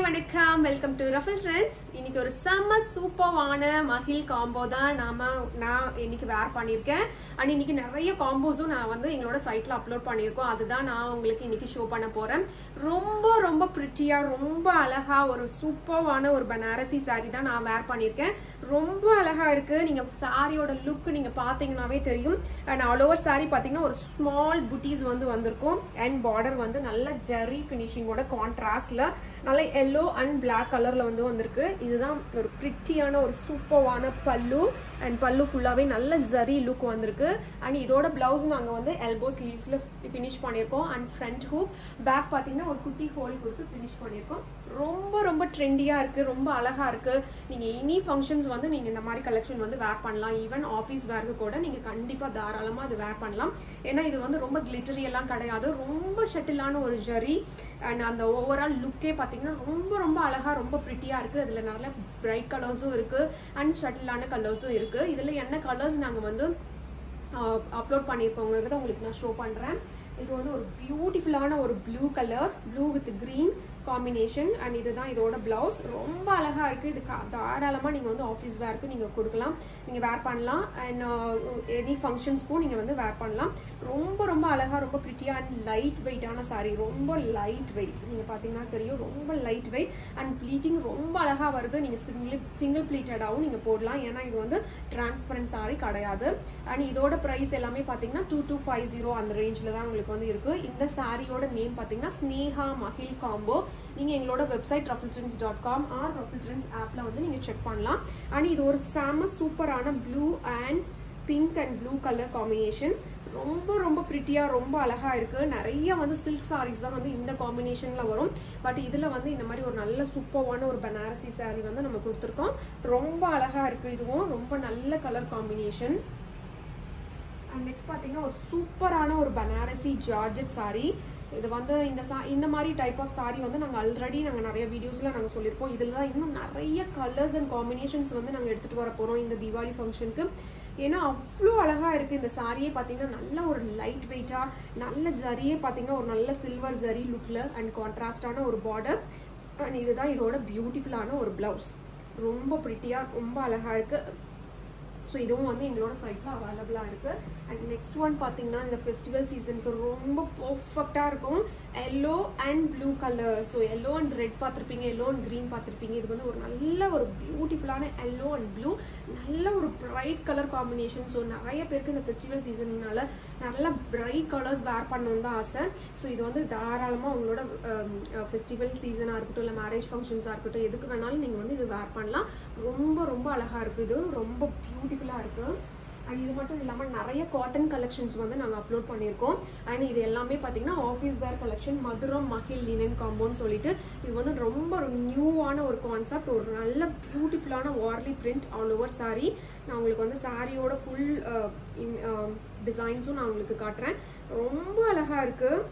வணக்கம் welcome to raffle trends இன்னைக்கு ஒரு செம்ம சூப்பரான மகிழ் காம்போ தான் நாம நான் இன்னைக்கு வேர் பண்ணியிருக்கேன் அண்ட் இன்னைக்கு நிறைய காம்போஸும் நான் வந்து எங்களோட சைட்ல அப்லோட் பண்ணியிருக்கோம் அதுதான் நான் உங்களுக்கு இன்னைக்கு ஷோ பண்ண போறேன் ரொம்ப ரொம்ப ப்ரிட்டியா ரொம்ப அழகா ஒரு சூப்பரான ஒரு பனாரசி saree தான் நான் வேர் பண்ணியிருக்கேன் ரொம்ப அழகா இருக்கு நீங்க சாரியோட லுக் நீங்க பாத்தீங்கன்னாவே தெரியும் அண்ட் ஆல் ஓவர் saree பாத்தீங்கன்னா ஒரு ஸ்மால் புட்டீஸ் வந்து வந்திருக்கும் அண்ட் பார்டர் வந்து நல்ல ஜெரி ஃபினிஷிங்கோட கான்ட்ராஸ்ட்ல நல்ல எல்லோ அண்ட் Black கலர்ல வந்து வந்திருக்கு இதுதான் ஒரு ப்ரிட்டியான ஒரு சூப்பரான பல்லு அண்ட் பல்லு ஃபுல்லாவே நல்ல ஜரி லுக் வந்திருக்கு அண்ட் இதோட பிளவுஸ் நாங்க வந்து எல்போ ஸ்லீவ்ஸ்ல ஃபினிஷ் பண்ணியிருக்கோம் அண்ட் ஃப்ரண்ட் ஹூக் பேக் பாத்தீங்கன்னா ஒரு குட்டி ஹோல் கொடுத்து ஃபினிஷ் பண்ணியிருக்கோம் ரொம்ப ரொம்ப ட்ரெண்டியா இருக்கு ரொம்ப அழகா இருக்கு நீங்க எனி ஃபங்க்ஷன்ஸ் வந்து நீங்க இந்த மாதிரி கலெக்ஷன் வந்து வேர் பண்ணலாம் ஈவன் ஆஃபீஸ் வேர்க்கு கூட நீங்க கண்டிப்பா தாராளமா அது வேர் பண்ணலாம் ஏன்னா இது வந்து ரொம்ப கிளிட்டரி எல்லாம் கிடையாது ரொம்ப ஷட்டிலான ஒரு ஜரி அண்ட் அந்த ஓவரால் லுக்கே பார்த்தீங்கன்னா ரொம்ப ரொம்ப அழகா ரொம்ப ப்ரிட்டியா இருக்கு இதுல நல்ல பிரைட் கலர்ஸும் இருக்கு அண்ட் ஷட்டிலான கலர்ஸும் இருக்கு இதுல என்ன கலர்ஸ் நாங்க வந்து அப்லோட் பண்ணியிருக்கோங்கிறத உங்களுக்கு நான் ஷோ பண்றேன் இது வந்து ஒரு பியூட்டிஃபுல்லான ஒரு blue colour blue with green combination and இதுதான் இதோட பிளவுஸ் ரொம்ப அழகா இருக்கு இது கா- தாராளமா நீங்க வந்து ஆஃபீஸ் வேர்க்கு நீங்க கொடுக்கலாம் நீங்க வேர் பண்ணலாம் அண்ட் எனி ஃபங்க்ஷன்ஸ்க்கும் நீங்க வந்து வேர் பண்ணலாம் ரொம்ப ரொம்ப அழகா ரொம்ப பிரிட்டியா அண்ட் லைட் வெயிட்டான saree ரொம்ப லைட் வெயிட் நீங்க பாத்தீங்கன்னா தெரியும் ரொம்ப லைட் வெயிட் அண்ட் ப்ளீட்டிங் ரொம்ப அழகா வருது நீங்க சிங்கிள் சிங்கிள் ப்ளீட்டடாகவும் நீங்க போடலாம் ஏன்னா இது வந்து டிரான்ஸ்பரண்ட் saree கிடையாது அண்ட் இதோட ப்ரைஸ் எல்லாமே பாத்தீங்கன்னா டூ டூ ஃபைவ் ஜீரோ அந்த ரேஞ்சில் தான் உங்களுக்கு வந்து இருக்கு இந்த சாரியோட நேம் பாத்தீங்கன்னா ஸ்னேஹா மஹில் காம்போ நீங்க எங்களோட website Ruffletrends dot com or Ruffletrends ஆப்ல வந்து நீங்க செக் பண்ணலாம் அண்ட் இது ஒரு செம சூப்பரான blue and pink and blue colour combination ரொம்ப ரொம்ப ப்ரிட்டியா ரொம்ப அழகா இருக்கு நிறைய வந்து சில்க் சாரீஸ் தான் வந்து இந்த காம்பினேஷன்ல வரும் பட் இதுல வந்து இந்த மாதிரி ஒரு நல்ல சூப்பரான ஒரு பனாரசி saree வந்து நம்ம கொடுத்துருக்கோம் ரொம்ப அழகா இருக்கு இதுவும் ரொம்ப நல்ல கலர் காம்பினேஷன் அண்ட் நெக்ஸ்ட் பார்த்தீங்கன்னா ஒரு சூப்பரான ஒரு பனாரசி ஜார்ஜெட் saree இது வந்து இந்த சா இந்த மாதிரி டைப் ஆஃப் saree வந்து நாங்கள் ஆல்ரெடி நாங்கள் நிறைய வீடியோஸில் நாங்கள் சொல்லியிருப்போம் இதில் தான் இன்னும் நிறைய கலர்ஸ் அண்ட் காம்பினேஷன்ஸ் வந்து நாங்கள் எடுத்துகிட்டு வர போகிறோம் இந்த தீபாவளி ஃபங்க்ஷனுக்கு ஏன்னா அவ்வளோ அழகாக இருக்குது இந்த சாரியே பார்த்தீங்கன்னா நல்ல ஒரு லைட் வெயிட்டாக நல்ல ஜரியே பார்த்தீங்கன்னா ஒரு நல்ல சில்வர் ஜரி லுக்கில் அண்ட் கான்ட்ராஸ்டான ஒரு பார்டர் அண்ட் இதுதான் இதோட பியூட்டிஃபுல்லான ஒரு ப்ளவுஸ் ரொம்ப ப்ரிட்டியாக ரொம்ப அழகாக இருக்குது ஸோ இதுவும் வந்து எங்களோட சைட்டில் அவைலபிளாக இருக்குது அண்ட் நெக்ஸ்ட் ஒன் பார்த்தீங்கன்னா இந்த ஃபெஸ்டிவல் சீசனுக்கு ரொம்ப பர்ஃபெக்டாக இருக்கும் yellow and blue colour so yellow and red பார்த்துருப்பீங்க எல்லோ அண்ட் க்ரீன் பார்த்துருப்பீங்க இது வந்து ஒரு நல்ல ஒரு பியூட்டிஃபுல்லான எல்லோ அண்ட் ப்ளூ நல்ல ஒரு பிரைட் கலர் காம்பினேஷன் ஸோ நிறைய பேருக்கு இந்த ஃபெஸ்டிவல் சீசன்னால நல்ல பிரைட் கலர்ஸ் வேர் பண்ணணும்னு தான் ஆசை ஸோ இது வந்து தாராளமாக உங்களோட ஃபெஸ்டிவல் சீசனாக இருக்கட்டும் இல்லை மேரேஜ் ஃபங்க்ஷன்ஸாக இருக்கட்டும் எதுக்கு வேணாலும் நீங்கள் வந்து இது வேர் பண்ணலாம் ரொம்ப ரொம்ப அழகாக இருக்குது இது ரொம்ப பியூட்டிஃபுல்லாக இருக்குது அண்ட் இது மட்டும் இல்லாமல் நிறைய காட்டன் கலெக்ஷன்ஸ் வந்து நாங்கள் அப்லோட் பண்ணியிருக்கோம் அண்ட் இது எல்லாமே பார்த்தீங்கன்னா ஆஃபீஸ் வேர் கலெக்ஷன் மதுரம் மகிழ் லினன் காம்போன்னு சொல்லிட்டு இது வந்து ரொம்ப ஒரு நியூவான ஒரு கான்செப்ட் ஒரு நல்ல பியூட்டிஃபுல்லான Warli print all over saree நான் உங்களுக்கு வந்து சாரியோட ஃபுல் டிசைன்ஸும் நான் உங்களுக்கு காட்டுறேன் ரொம்ப அழகாக இருக்குது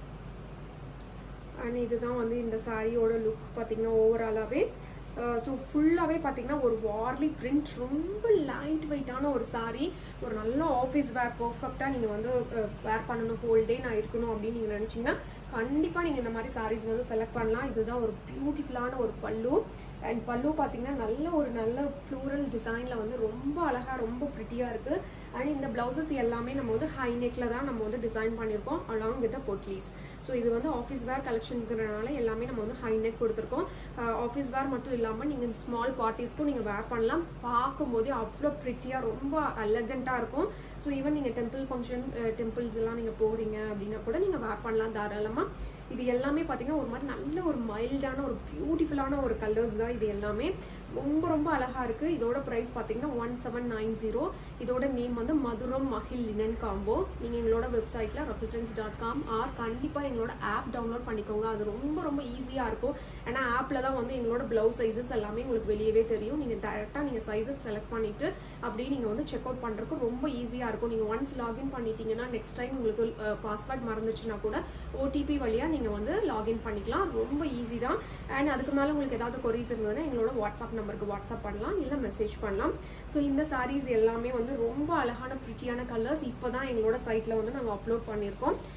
அண்ட் இதுதான் வந்து இந்த சாரியோட லுக் பார்த்தீங்கன்னா ஓவராலாகவே ஸோ ஃபுல்லாகவே பார்த்தீங்கன்னா ஒரு வார்லி பிரிண்ட் ரொம்ப லைட் வெயிட்டான ஒரு saree ஒரு நல்ல ஆஃபீஸ் வேர் பர்ஃபெக்டாக நீங்கள் வந்து வேர் பண்ணணும் ஹோல் டே நான் இருக்கணும் அப்படின்னு நீங்கள் நினச்சிங்கன்னா கண்டிப்பாக நீங்கள் இந்த மாதிரி sarees வந்து செலக்ட் பண்ணலாம் இதுதான் ஒரு பியூட்டிஃபுல்லான ஒரு பல்லு அண்ட் பல்லு பார்த்தீங்கன்னா நல்ல ஒரு நல்ல ஃப்ளூரல் டிசைனில் வந்து ரொம்ப அழகாக ரொம்ப ப்ரிட்டியாக இருக்குது அண்ட் இந்த ப்ளவுசஸ் எல்லாமே நம்ம வந்து ஹை நெக்கில் தான் நம்ம வந்து டிசைன் பண்ணியிருக்கோம் அலாங் வித் பொட்லீஸ் ஸோ இது வந்து ஆஃபீஸ் வேர் கலெக்ஷனுங்கிறனால எல்லாமே நம்ம வந்து ஹை நெக் கொடுத்துருக்கோம் ஆஃபீஸ் வேர் மட்டும் இல்லாமல் நீங்கள் இந்த ஸ்மால் பார்ட்டிஸ்க்கும் நீங்கள் வேர் பண்ணலாம் பார்க்கும்போதே அவ்வளோ ப்ரிட்டியாக ரொம்ப அலகண்ட்டாக இருக்கும் ஸோ ஈவன் நீங்கள் டெம்பிள் ஃபங்க்ஷன் டெம்பிள்ஸ் எல்லாம் நீங்கள் போகிறீங்க அப்படின்னா கூட நீங்கள் வேர் பண்ணலாம் தாராளமாக இது எல்லாமே பார்த்தீங்கன்னா ஒரு மாதிரி நல்ல ஒரு மைல்டான ஒரு பியூட்டிஃபுல்லான ஒரு கலர்ஸ் தான் இது எல்லாமே ரொம்ப ரொம்ப அழகா இருக்கு இதோட ப்ரைஸ் பார்த்தீங்கன்னா ஒன் செவன் நைன் ஜீரோ இதோட நேம் வந்து மதுரம் மஹில் லினன் காம்போ நீங்கள் எங்களோட வெப்சைட்ல ரஃபில்டன்ஸ் டாட் காம் ஆர் கண்டிப்பாக எங்களோட ஆப் டவுன்லோட் பண்ணிக்கோங்க அது ரொம்ப ரொம்ப ஈஸியாக இருக்கும் ஏன்னா ஆப்பில் தான் வந்து எங்களோட ப்ளவுஸ் சைஸஸ் எல்லாமே உங்களுக்கு வெளியவே தெரியும் நீங்கள் டைரெக்டாக நீங்கள் சைஸஸ் செலக்ட் பண்ணிட்டு அப்படியே நீங்கள் வந்து செக் அவுட் பண்ணுறதுக்கு ரொம்ப ஈஸியாக இருக்கும் நீங்கள் ஒன்ஸ் லாகின் பண்ணிட்டீங்கன்னா நெக்ஸ்ட் டைம் உங்களுக்கு பாஸ்வேர்ட் மறந்துச்சுன்னா கூட ஓடிபி வழியாக நீங்கள் வந்து லாகின் பண்ணிக்கலாம் ரொம்ப ஈஸி தான் அண்ட் அதுக்கு மேலே உங்களுக்கு ஏதாவது கொரிஸ் இருந்ததுன்னா எங்களோட வாட்ஸ்அப் நம்பருக்கு வாட்ஸ்அப் பண்ணலாம் இல்லை மெசேஜ் பண்ணலாம் ஸோ இந்த சாரீஸ் எல்லாமே வந்து ரொம்ப அழகான ப்ரிட்டியான கலர்ஸ் இப்போ தான் எங்களோட சைட்டில் வந்து நாங்கள் அப்லோட் பண்ணியிருக்கோம்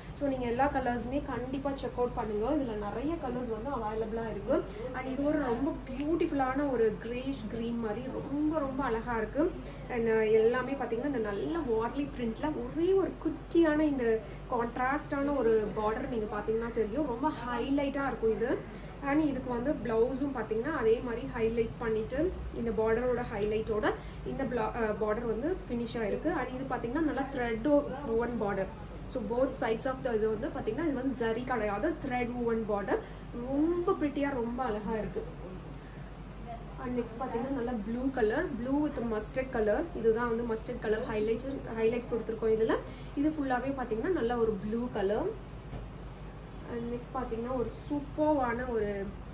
ஸோ நீங்கள் எல்லா கலர்ஸுமே கண்டிப்பாக செக் அவுட் பண்ணுங்கள் இதில் நிறைய கலர்ஸ் வந்து அவைலபிளாக இருக்குது அண்ட் இது ஒரு ரொம்ப பியூட்டிஃபுல்லான ஒரு கிரேஷ் க்ரீன் மாதிரி ரொம்ப ரொம்ப அழகாக இருக்குது அண்ட் எல்லாமே பார்த்தீங்கன்னா இந்த நல்ல வார்லி பிரிண்டில் ஒரே ஒரு குட்டியான இந்த கான்ட்ராஸ்டான ஒரு பார்டர் நீங்கள் பார்த்தீங்கன்னா தெரியும் ரொம்ப ஹைலைட்டாக இருக்கும் இது அண்ட் இதுக்கு வந்து ப்ளவுஸும் பார்த்தீங்கன்னா அதே மாதிரி ஹைலைட் பண்ணிவிட்டு இந்த பார்டரோட ஹைலைட்டோட இந்த பார்டர் வந்து ஃபினிஷ் ஆகிருக்கு அண்ட் இது பார்த்தீங்கன்னா நல்லா thread one border so both sides of the இது வந்து பார்த்தீங்கன்னா இது வந்து ஜரி கிடையாது த்ரெட் ஒன் பார்டர் ரொம்ப ப்ரிட்டியாக ரொம்ப அழகாக இருக்குது அண்ட் நெக்ஸ்ட் பார்த்தீங்கன்னா நல்லா blue colour blue with mustard colour இதுதான் வந்து மஸ்டர்ட் கலர் ஹைலைட் ஹைலைட் கொடுத்துருக்கோம் இதில் இது ஃபுல்லாகவே பார்த்தீங்கன்னா நல்ல ஒரு ப்ளூ கலர் அண்ட் நெக்ஸ்ட் பார்த்தீங்கன்னா ஒரு சூப்பர்வான ஒரு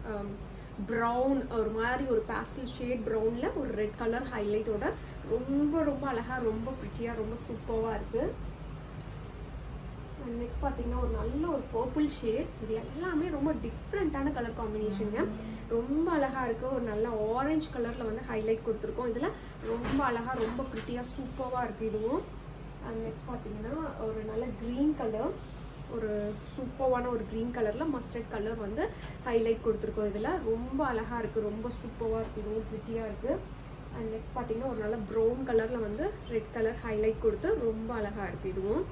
ப்ரௌன் ஒரு மாதிரி ஒரு பேசல் ஷேட் ப்ரௌனில் ஒரு ரெட் கலர் ஹைலைட்டோட ரொம்ப ரொம்ப அழகாக ரொம்ப ப்ரிட்டியாக ரொம்ப சூப்பராக இருக்குது அண்ட் நெக்ஸ்ட் பார்த்தீங்கன்னா ஒரு நல்ல ஒரு பர்பிள் ஷேட் இது எல்லாமே ரொம்ப டிஃப்ரெண்ட்டான கலர் காம்பினேஷனுங்க ரொம்ப அழகாக இருக்குது ஒரு நல்ல ஆரஞ்சு கலரில் வந்து ஹைலைட் கொடுத்துருக்கோம் இதில் ரொம்ப அழகாக ரொம்ப ப்ரிட்டியாக சூப்பராக இருக்குது இதுவும் அண்ட் நெக்ஸ்ட் பார்த்தீங்கன்னா ஒரு நல்ல க்ரீன் கலர் ஒரு சூப்பரான ஒரு க்ரீன் கலரில் மஸ்டர்ட் கலர் வந்து ஹைலைட் கொடுத்துருக்கோம் இதில் ரொம்ப அழகாக இருக்குது ரொம்ப சூப்பராக இருக்குது இதுவும் ப்ரிட்டியாக இருக்குது அண்ட் நெக்ஸ்ட் பார்த்தீங்கன்னா ஒரு நல்ல ப்ரௌன் கலரில் வந்து ரெட் கலர் ஹைலைட் கொடுத்து ரொம்ப அழகாக இருக்குது இதுவும்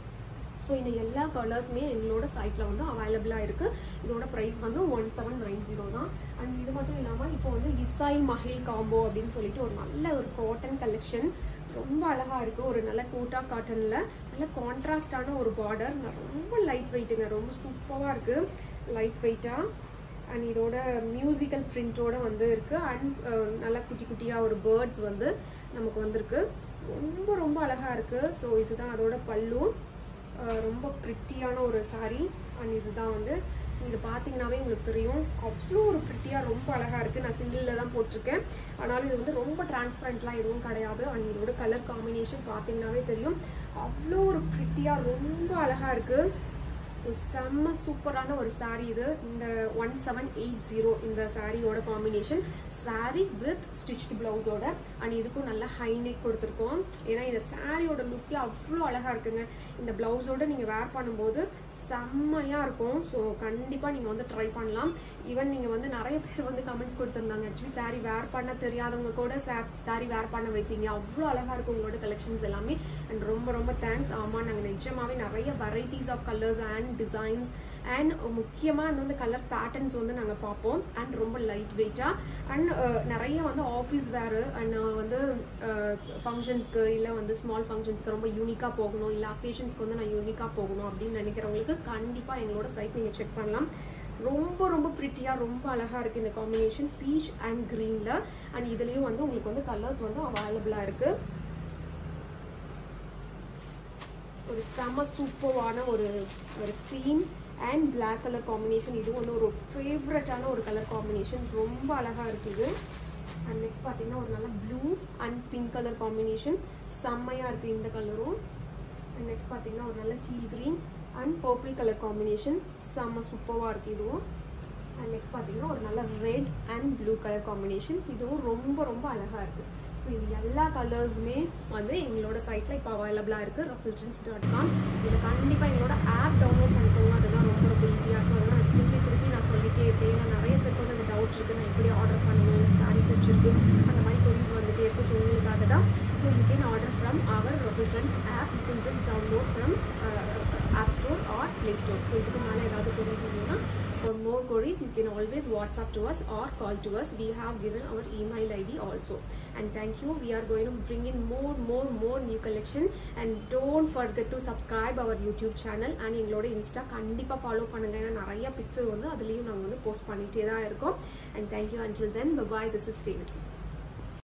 ஸோ இந்த எல்லா கலர்ஸுமே எங்களோட சைட்டில் வந்து அவைலபிளாக இருக்குது இதோட ப்ரைஸ் வந்து ஒன் செவன் நைன் ஜீரோ தான் அண்ட் இது மட்டும் இல்லாமல் இப்போ வந்து இசாய் மஹில் காம்போ அப்படின்னு சொல்லிட்டு ஒரு நல்ல ஒரு காட்டன் கலெக்ஷன் ரொம்ப அழகாக இருக்குது ஒரு நல்ல கோட்டா காட்டனில் நல்ல கான்ட்ராஸ்டான ஒரு பார்டர் ரொம்ப லைட் வெயிட்டுங்க ரொம்ப சூப்பராக இருக்குது லைட் வெயிட்டாக அண்ட் இதோட மியூசிக்கல் பிரிண்ட்டோட வந்து இருக்குது அண்ட் நல்ல குட்டி குட்டியாக ஒரு பேர்ட்ஸ் வந்து நமக்கு வந்திருக்கு ரொம்ப ரொம்ப அழகாக இருக்குது ஸோ இதுதான் அதோட பல்லு ரொம்ப ப்ரிட்டியான ஒரு சாரீ அண்ட் இதுதான் வந்து இது பார்த்தீங்கன்னாவே உங்களுக்கு தெரியும் அவ்வளோ ஒரு ப்ரிட்டியாக ரொம்ப அழகாக இருக்குது நான் சிங்கிளில் தான் போட்டிருக்கேன் ஆனாலும் இது வந்து ரொம்ப டிரான்ஸ்பரண்ட்லாம் எதுவும் கிடையாது அண்ட் இதோட கலர் காம்பினேஷன் பார்த்தீங்கன்னாவே தெரியும் அவ்வளோ ஒரு ப்ரிட்டியாக ரொம்ப அழகாக இருக்குது ஸோ செம்ம சூப்பரான ஒரு சாரீ இது இந்த ஒன் செவன் எயிட் ஜீரோ இந்த சாரியோட காம்பினேஷன் சாரீ வித் ஸ்டிச்டு ப்ளவுஸோட அண்ட் இதுக்கும் நல்ல ஹை நெக் கொடுத்துருக்கோம் ஏன்னா இந்த சாரியோட லுக்கே அவ்வளோ அழகாக இருக்குங்க இந்த ப்ளவுஸோட நீங்கள் வேர் பண்ணும்போது செம்மையாக இருக்கும் ஸோ கண்டிப்பாக நீங்கள் வந்து ட்ரை பண்ணலாம் ஈவன் நீங்கள் வந்து நிறைய பேர் வந்து கமெண்ட்ஸ் கொடுத்துருந்தாங்க ஆக்சுவலி சாரீ வேர் பண்ண தெரியாதவங்க கூட சாரீ வேர் பண்ண வைப்பீங்க அவ்வளோ அழகாக இருக்கும் உங்களோட கலெக்ஷன்ஸ் எல்லாமே அண்ட் ரொம்ப ரொம்ப தேங்க்ஸ் ஆமாம் நாங்கள் நிஜமாவே நிறைய varieties of colours and designs and முக்கியமாக இந்த வந்து கலர் பேட்டர்ன்ஸ் வந்து நாங்கள் பார்ப்போம் அண்ட் ரொம்ப லைட் வெயிட்டாக அண்ட் நிறைய வந்து ஆஃபீஸ் வேறு அண்ட் வந்து ஃபங்க்ஷன்ஸ்க்கு இல்லை வந்து ஸ்மால் ஃபங்க்ஷன்ஸ்க்கு ரொம்ப யூனிக்காக போகணும் இல்லை அக்கேஷன்ஸ்க்கு வந்து நான் யூனிக்காக போகணும் அப்படின்னு நினைக்கிறவங்களுக்கு கண்டிப்பாக எங்களோட சைட் நீங்கள் செக் பண்ணலாம் ரொம்ப ரொம்ப ப்ரிட்டியாக ரொம்ப அழகாக இருக்குது இந்த காம்பினேஷன் பீச் அண்ட் க்ரீனில் அண்ட் இதுலேயும் வந்து உங்களுக்கு வந்து கலர்ஸ் வந்து அவைலபிளாக இருக்குது ஒரு செம சூப்பரான ஒரு ஒரு green and black colour combination இதுவும் வந்து ஒரு ஃபேவரட்டான ஒரு கலர் காம்பினேஷன் ரொம்ப அழகாக இருக்குது அண்ட் நெக்ஸ்ட் பார்த்தீங்கன்னா ஒரு நல்ல blue and pink colour combination செம்மையாக இருக்குது இந்த கலரும் அண்ட் நெக்ஸ்ட் பார்த்தீங்கன்னா ஒரு நல்ல teal green and purple colour combination செம்ம சூப்பராக இருக்குது இதுவும் அண்ட் நெக்ஸ்ட் பார்த்தீங்கன்னா ஒரு நல்ல red and blue colour combination இதுவும் ரொம்ப ரொம்ப அழகாக இருக்குது ஸோ இது எல்லா கலர்ஸுமே வந்து எங்களோட சைட்டில் இப்போ அவைலபிளாக இருக்குது ரஃபில்ஜன்ஸ் டாட் காம் இதில் கண்டிப்பாக எங்களோட ஆப் டவுன்லோட் பண்ணிக்கோங்க அதுதான் ரொம்ப ரொம்ப ஈஸியாக இருக்கும் அதெல்லாம் நான் திருப்பி திருப்பி நான் சொல்லிகிட்டே இருக்கேன் ஏன்னா நிறைய பேருக்கு வந்து அந்த டவுட் இருக்குது நான் எப்படி ஆர்டர் பண்ணுவேன் எனக்கு சாரி பிடிச்சிருக்கு அந்த மாதிரி கொரிஸ் வந்துகிட்டே இருக்குது ஸோ உங்களுக்காக தான் so you can order from our ரஃபில்ஜன்ஸ் app you can just download from app store or play store so இதுக்கு மேலே ஏதாவது கொரிஸ் இருந்ததுன்னா For more queries, you can always WhatsApp to us or call to us. We have given our email ID also. And thank you. We are going to bring in more, more, more new collection. And don't forget to subscribe our YouTube channel. And எங்களோட Insta கண்டிப்பாக follow பண்ணுங்க ஏன்னா நிறைய picture வந்து அதுலேயும் நாங்கள் வந்து post பண்ணிகிட்டே தான் இருக்கோம் and thank you until then bye this is ஸ்ரீவித்